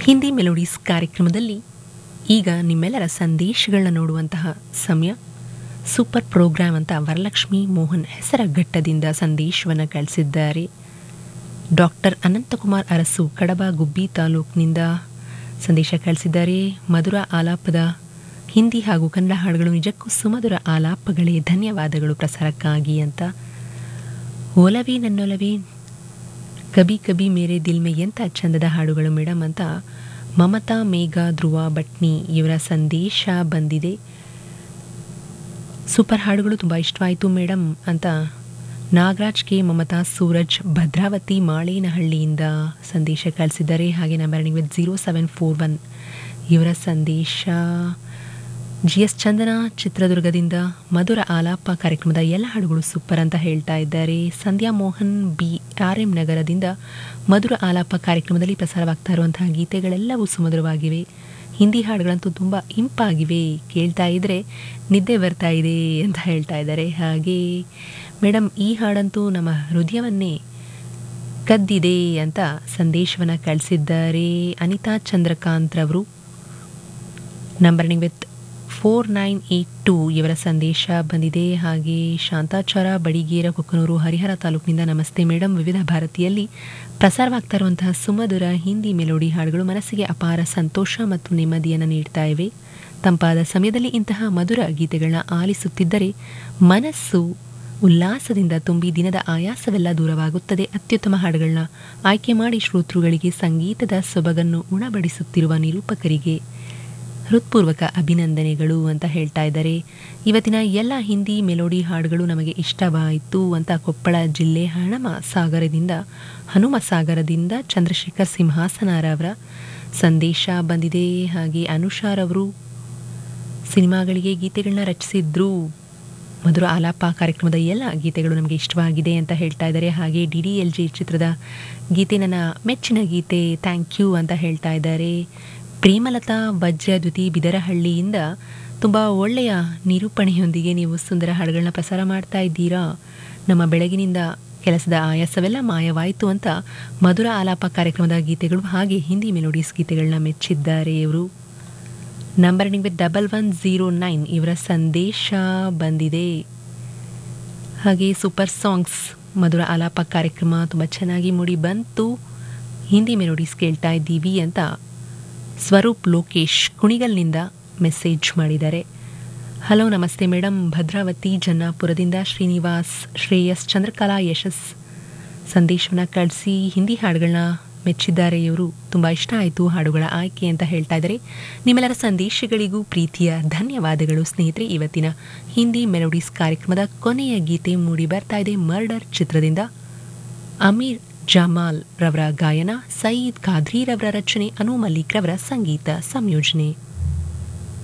Hindi melodies ಕಾರ್ಯಕ್ರಮದಲ್ಲಿ ಈಗ ನಿಮ್ಮೆಲ್ಲರ ಸಂದೇಶಗಳನ್ನ ನೋಡುವಂತಹ ಸಮಯ ಸೂಪರ್ ಪ್ರೋಗ್ರಾಮ್ ಅಂತ ವರಲಕ್ಷ್ಮಿ ಮೋಹನ್ ಹೆಸರಘಟ್ಟದಿಂದ ಸಂದೇಶವನ್ನು ಕಳಿಸಿದ್ದಾರೆ ಡಾಕ್ಟರ್ ಅನಂತಕುಮಾರ್ ಅರಸು ಕಡಬ ಗುಬ್ಬಿ ತಾಲೂಕಿನಿಂದ ಸಂದೇಶ ಕಳಿಸಿದ್ದಾರೆ ಮಧುರ ಆಲಾಪದ ಹಿಂದಿ ಹಾಗೂ ಕನ್ನಡ ಹಾಡುಗಳು ನಿಜಕ್ಕೂ ಸುಮಧುರ ಆಲಾಪಗಳೇ ಧನ್ಯವಾದಗಳು ಪ್ರಸಾರಕ್ಕಾಗಿ ಅಂತ ಒಲವಿ ನನ್ನೊಲವಿ ಕಬಿ ಕಬಿ ಮೇರೆ ದಿಲ್ ಮೇ ಎಂಥ ಚಂದದ ಹಾಡುಗಳು ಮೇಡಮ್ ಅಂತ ಮಮತಾ ಮೇಘ ಧ್ರುವ ಭಟ್ನಿ ಇವರ ಸಂದೇಶ ಬಂದಿದೆ ಸೂಪರ್ ಹಾಡುಗಳು ತುಂಬ ಇಷ್ಟವಾಯಿತು ಮೇಡಮ್ ಅಂತ ನಾಗರಾಜ್ ಕೆ ಮಮತಾ ಸೂರಜ್ ಭದ್ರಾವತಿ ಮಾಳೇನಹಳ್ಳಿಯಿಂದ ಸಂದೇಶ ಕಳಿಸಿದ್ದಾರೆ ಹಾಗೆ number with zero seven four one ಇವರ ಸಂದೇಶ ಜಿ ಎಸ್ ಚಂದನ ಚಿತ್ರದುರ್ಗದಿಂದ ಮಧುರ ಆಲಾಪ ಕಾರ್ಯಕ್ರಮದ ಎಲ್ಲ ಹಾಡುಗಳು ಸೂಪರ್ ಅಂತ ಹೇಳ್ತಾ ಇದ್ದಾರೆ Sandhya Mohan B R M ನಗರದಿಂದ ಮಧುರ ಆಲಾಪ ಕಾರ್ಯಕ್ರಮದಲ್ಲಿ ಪ್ರಸಾರವಾಗ್ತಾ ಇರುವಂತಹ ಗೀತೆಗಳೆಲ್ಲವೂ ಸುಮಧುರವಾಗಿವೆ ಹಿಂದಿ ಹಾಡುಗಳಂತೂ ತುಂಬ ಇಂಪಾಗಿವೆ ಕೇಳ್ತಾ ಇದ್ರೆ ನಿದ್ದೆ ಬರ್ತಾ ಇದೆ ಅಂತ ಹೇಳ್ತಾ ಇದ್ದಾರೆ ಹಾಗೆ ಮೇಡಮ್ ಈ ಹಾಡಂತೂ ನಮ್ಮ ಹೃದಯವನ್ನೇ ಕದ್ದಿದೆ ಅಂತ ಸಂದೇಶವನ್ನು ಕಳಿಸಿದ್ದಾರೆ ಅನಿತಾ ಚಂದ್ರಕಾಂತ್ ರವರು ನಂಬರ್ನಿಂಗ್ with four nine eight two ಇವರ ಸಂದೇಶ ಬಂದಿದೆ ಹಾಗೆ ಶಾಂತಾಚಾರ ಬಡಿಗೇರ ಕೊಕ್ಕನೂರು ಹರಿಹರ ತಾಲೂಕಿನಿಂದ ನಮಸ್ತೆ ಮೇಡಮ್ ವಿವಿಧ ಭಾರತಿಯಲ್ಲಿ ಪ್ರಸಾರವಾಗ್ತಾ ಇರುವಂತಹ ಸುಮಧುರ ಹಿಂದಿ ಮೆಲೋಡಿ ಹಾಡುಗಳು ಮನಸ್ಸಿಗೆ ಅಪಾರ ಸಂತೋಷ ಮತ್ತು ನೆಮ್ಮದಿಯನ್ನು ನೀಡ್ತಾ ಇವೆ ತಂಪಾದ ಸಮಯದಲ್ಲಿ ಇಂತಹ ಮಧುರ ಗೀತೆಗಳನ್ನ ಆಲಿಸುತ್ತಿದ್ದರೆ ಮನಸ್ಸು ಉಲ್ಲಾಸದಿಂದ ತುಂಬಿ ದಿನದ ಆಯಾಸವೆಲ್ಲ ದೂರವಾಗುತ್ತದೆ ಅತ್ಯುತ್ತಮ ಹಾಡುಗಳನ್ನ ಆಯ್ಕೆ ಮಾಡಿ ಶ್ರೋತೃಗಳಿಗೆ ಸಂಗೀತದ ಸೊಬಗನ್ನು ಉಣಬಡಿಸುತ್ತಿರುವ ನಿರೂಪಕರಿಗೆ ಹೃತ್ಪೂರ್ವಕ ಅಭಿನಂದನೆಗಳು ಅಂತ ಹೇಳ್ತಾ ಇದ್ದಾರೆ ಇವತ್ತಿನ ಎಲ್ಲ ಹಿಂದಿ ಮೆಲೋಡಿ ಹಾಡುಗಳು ನಮಗೆ ಇಷ್ಟವಾಯಿತು ಅಂತ ಕೊಪ್ಪಳ ಜಿಲ್ಲೆ ಹಣಮ ಸಾಗರದಿಂದ ಹನುಮ ಸಾಗರದಿಂದ ಚಂದ್ರಶೇಖರ್ ಸಿಂಹಾಸನರವರ ಸಂದೇಶ ಬಂದಿದೆ ಹಾಗೆ ಅನುಷಾರವರು ಸಿನಿಮಾಗಳಿಗೆ ಗೀತೆಗಳನ್ನ ರಚಿಸಿದ್ರು ಮಧುರ ಆಲಾಪ ಕಾರ್ಯಕ್ರಮದ ಎಲ್ಲ ಗೀತೆಗಳು ನಮಗೆ ಇಷ್ಟವಾಗಿದೆ ಅಂತ ಹೇಳ್ತಾ ಇದ್ದಾರೆ ಹಾಗೆ ಡಿ ಡಿ ಎಲ್ ಜಿ ಚಿತ್ರದ ಗೀತೆ ನನ್ನ ಮೆಚ್ಚಿನ ಗೀತೆ ಥ್ಯಾಂಕ್ ಯು ಅಂತ ಹೇಳ್ತಾ ಇದ್ದಾರೆ ಪ್ರೇಮಲತಾ ವಜ್ರದ್ಯುತಿ ಬಿದರಹಳ್ಳಿಯಿಂದ ತುಂಬ ಒಳ್ಳೆಯ ನಿರೂಪಣೆಯೊಂದಿಗೆ ನೀವು ಸುಂದರ ಹಾಡುಗಳನ್ನ ಪ್ರಸಾರ ಮಾಡ್ತಾ ಇದ್ದೀರಾ ನಮ್ಮ ಬೆಳಗಿನಿಂದ ಕೆಲಸದ ಆಯಾಸವೆಲ್ಲ ಮಾಯವಾಯಿತು ಅಂತ ಮಧುರ ಆಲಾಪ ಕಾರ್ಯಕ್ರಮದ ಗೀತೆಗಳು ಹಾಗೆ ಹಿಂದಿ ಮೆಲೋಡೀಸ್ ಗೀತೆಗಳನ್ನ ಮೆಚ್ಚಿದ್ದಾರೆ ಇವರು ನಂಬರ್ ನಿಮಗೆ ಡಬಲ್ ಒನ್ ಝೀರೋ ನೈನ್ ಇವರ ಸಂದೇಶ ಬಂದಿದೆ ಹಾಗೆ ಸೂಪರ್ ಸಾಂಗ್ಸ್ ಮಧುರ ಆಲಾಪ ಕಾರ್ಯಕ್ರಮ ತುಂಬ ಚೆನ್ನಾಗಿ ಮೂಡಿ ಬಂತು ಹಿಂದಿ ಮೆಲೋಡೀಸ್ ಕೇಳ್ತಾ ಇದ್ದೀವಿ ಅಂತ ಸ್ವರೂಪ್ ಲೋಕೇಶ್ ಕುಣಿಗಲ್ನಿಂದ ಮೆಸೇಜ್ ಮಾಡಿದ್ದಾರೆ ಹಲೋ ನಮಸ್ತೆ ಮೇಡಮ್ ಭದ್ರಾವತಿ ಜನ್ನಾಪುರದಿಂದ ಶ್ರೀನಿವಾಸ್ ಶ್ರೇಯಸ್ ಚಂದ್ರಕಲಾ ಯಶಸ್ ಸಂದೇಶವನ್ನು ಕಳಿಸಿ ಹಿಂದಿ ಹಾಡುಗಳನ್ನ ಮೆಚ್ಚಿದ್ದಾರೆ ಇವರು ತುಂಬ ಇಷ್ಟ ಆಯಿತು ಹಾಡುಗಳ ಆಯ್ಕೆ ಅಂತ ಹೇಳ್ತಾ ಇದ್ದಾರೆ ನಿಮ್ಮೆಲ್ಲರ ಸಂದೇಶಗಳಿಗೂ ಪ್ರೀತಿಯ ಧನ್ಯವಾದಗಳು ಸ್ನೇಹಿತರೆ ಇವತ್ತಿನ ಹಿಂದಿ ಮೆಲೋಡೀಸ್ ಕಾರ್ಯಕ್ರಮದ ಕೊನೆಯ ಗೀತೆ ಮೂಡಿ ಬರ್ತಾ ಇದೆ ಮರ್ಡರ್ ಚಿತ್ರದಿಂದ ಅಮೀರ್ ಜಮಾಲ್ ರವರ ಗಾಯನ ಸಯೀದ್ ಖಾದ್ರಿ ರವರ ರಚನೆ ಅನು ಮಲ್ಲಿಕ್ ರವರ ಸಂಗೀತ ಸಂಯೋಜನೆ